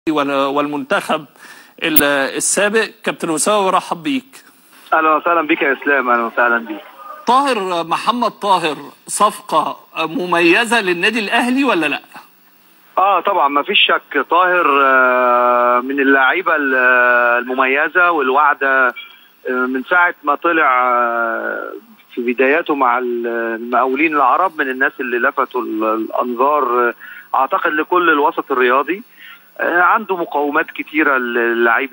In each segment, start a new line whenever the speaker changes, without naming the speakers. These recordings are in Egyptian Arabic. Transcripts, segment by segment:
والمنتخب السابق كابتن اسامه برحب بيك
اهلا وسهلا بك يا اسلام اهلا وسهلا بيك
طاهر محمد طاهر صفقه مميزه للنادي الاهلي ولا لا؟
اه طبعا ما فيش شك طاهر من اللعيبه المميزه والواعده من ساعه ما طلع في بداياته مع المقاولين العرب من الناس اللي لفتوا الانظار اعتقد لكل الوسط الرياضي عنده مقومات كتيره للعيب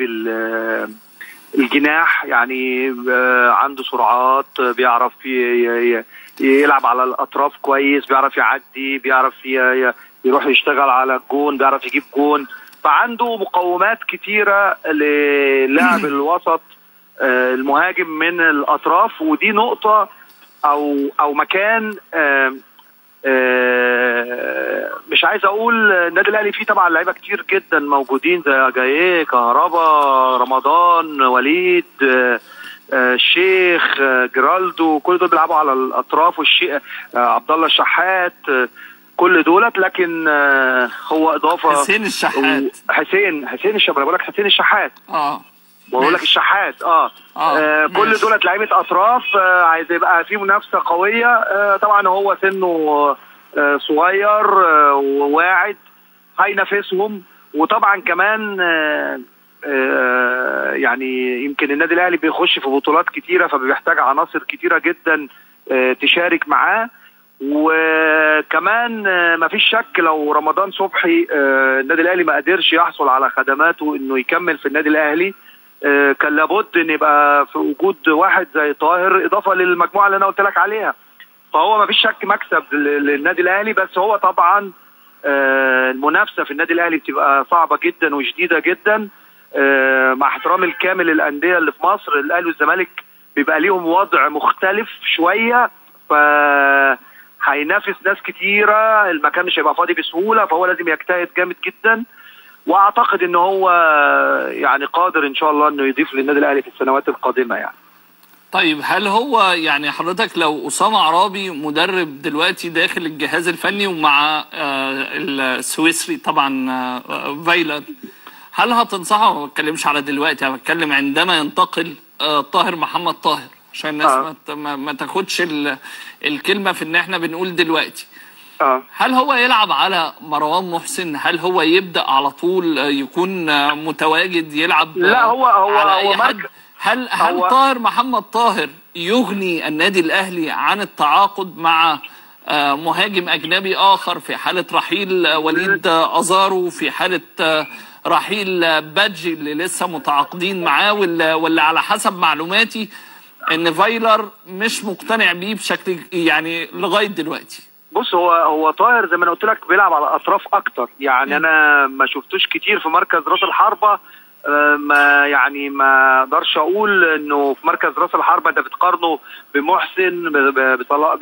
الجناح يعني عنده سرعات بيعرف يلعب على الاطراف كويس بيعرف يعدي بيعرف يروح يشتغل على الجون بيعرف يجيب جون فعنده مقومات كتيره للاعب الوسط المهاجم من الاطراف ودي نقطه او او مكان مش عايز اقول النادي الاهلي فيه طبعا لعيبه كتير جدا موجودين زي جايه كهربا رمضان وليد الشيخ جرالدو كل دول بيلعبوا على الاطراف والشيخ عبد الله الشحات كل دولت لكن هو اضافه
حسين الشحات
حسين حسين الشحات بقول لك حسين الشحات
اه
بقول لك الشحات اه, آه. آه كل دولت لعيبه اطراف آه عايز يبقى في منافسه قويه آه طبعا هو سنه آه صغير آه وواعد هينافسهم وطبعا كمان آه آه يعني يمكن النادي الاهلي بيخش في بطولات كتيره فبيحتاج عناصر كتيره جدا آه تشارك معاه وكمان ما فيش شك لو رمضان صبحي النادي الاهلي ما قدرش يحصل على خدماته انه يكمل في النادي الاهلي كان لابد ان يبقى في وجود واحد زي طاهر اضافه للمجموعه اللي انا قلت لك عليها فهو ما فيش شك مكسب للنادي الاهلي بس هو طبعا المنافسه في النادي الاهلي بتبقى صعبه جدا وشديده جدا مع احترامي الكامل للانديه اللي في مصر الاهلي والزمالك بيبقى ليهم وضع مختلف شويه ف هينافس ناس كتيره المكان مش هيبقى فاضي بسهوله فهو لازم يجتهد جامد جدا واعتقد ان هو يعني قادر ان شاء الله انه يضيف للنادي الاهلي في السنوات القادمه يعني
طيب هل هو يعني حضرتك لو اسامه عرابي مدرب دلوقتي داخل الجهاز الفني ومع السويسري طبعا فايلر هل هتنصحه ما بتكلمش على دلوقتي انا بتكلم عندما ينتقل طاهر محمد طاهر عشان الناس آه. ما, ما تاخدش الكلمه في ان احنا بنقول دلوقتي
آه.
هل هو يلعب على مروان محسن هل هو يبدا على طول يكون متواجد يلعب
لا هو هو
على
هو
أي حد هل هل
هو
طاهر محمد طاهر يغني النادي الاهلي عن التعاقد مع مهاجم اجنبي اخر في حاله رحيل وليد ازارو في حاله رحيل بادجي اللي لسه متعاقدين معاه ولا على حسب معلوماتي ان فايلر مش مقتنع بيه بشكل يعني لغايه دلوقتي
بص هو هو طاهر زي ما انا قلت لك بيلعب على الاطراف اكتر يعني م. انا ما شفتوش كتير في مركز راس الحربه ما يعني ما اقدرش اقول انه في مركز راس الحربه انت بتقارنه بمحسن بطلاق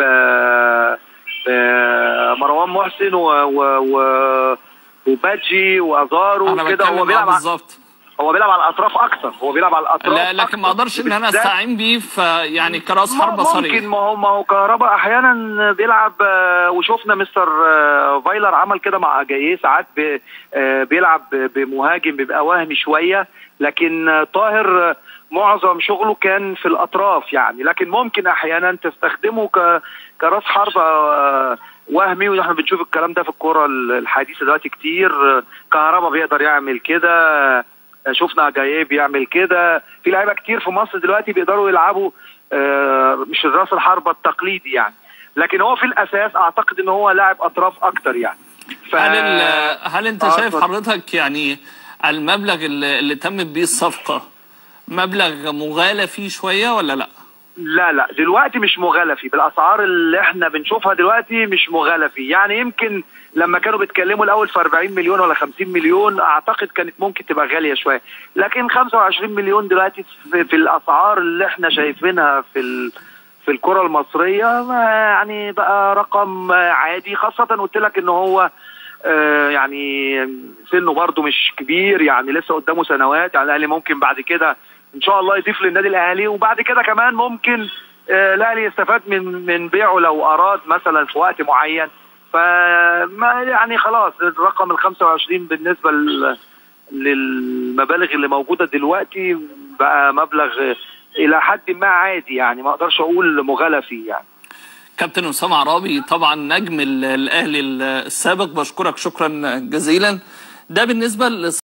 بمروان محسن و, و, و وباجي وازارو وكده هو بيلعب
بالظبط
هو بيلعب على الاطراف اكتر هو بيلعب على الاطراف
لا لكن ما اقدرش ان انا استعين بيه في يعني كراس حربه صريح
ممكن ما هو ما هو كهربا احيانا بيلعب وشفنا مستر فايلر عمل كده مع جايه ساعات بيلعب بمهاجم بيبقى وهمي شويه لكن طاهر معظم شغله كان في الاطراف يعني لكن ممكن احيانا تستخدمه كراس حربه وهمي ونحن بنشوف الكلام ده في الكوره الحديثه دلوقتي كتير كهربا بيقدر يعمل كده شفنا جايه بيعمل كده في لعيبه كتير في مصر دلوقتي بيقدروا يلعبوا مش الراس الحربه التقليدي يعني لكن هو في الاساس اعتقد ان هو لاعب اطراف اكتر يعني
ف... هل هل انت شايف حضرتك يعني المبلغ اللي, اللي تمت بيه الصفقه مبلغ مغالى فيه شويه ولا لا؟
لا لا دلوقتي مش مغالى فيه بالاسعار اللي احنا بنشوفها دلوقتي مش مغالى فيه يعني يمكن لما كانوا بيتكلموا الاول في 40 مليون ولا 50 مليون اعتقد كانت ممكن تبقى غاليه شويه لكن 25 مليون دلوقتي في, في الاسعار اللي احنا شايفينها في ال في الكره المصريه يعني بقى رقم عادي خاصه قلت لك ان هو آه يعني سنه برده مش كبير يعني لسه قدامه سنوات يعني الاهلي ممكن بعد كده ان شاء الله يضيف للنادي الاهلي وبعد كده كمان ممكن آه الاهلي يستفاد من من بيعه لو اراد مثلا في وقت معين فما يعني خلاص الرقم ال 25 بالنسبه للمبالغ اللي موجوده دلوقتي بقى مبلغ الى حد ما عادي يعني ما اقدرش اقول مغالى فيه يعني
كابتن اسامه عرابي طبعا نجم الاهلي السابق بشكرك شكرا جزيلا ده بالنسبه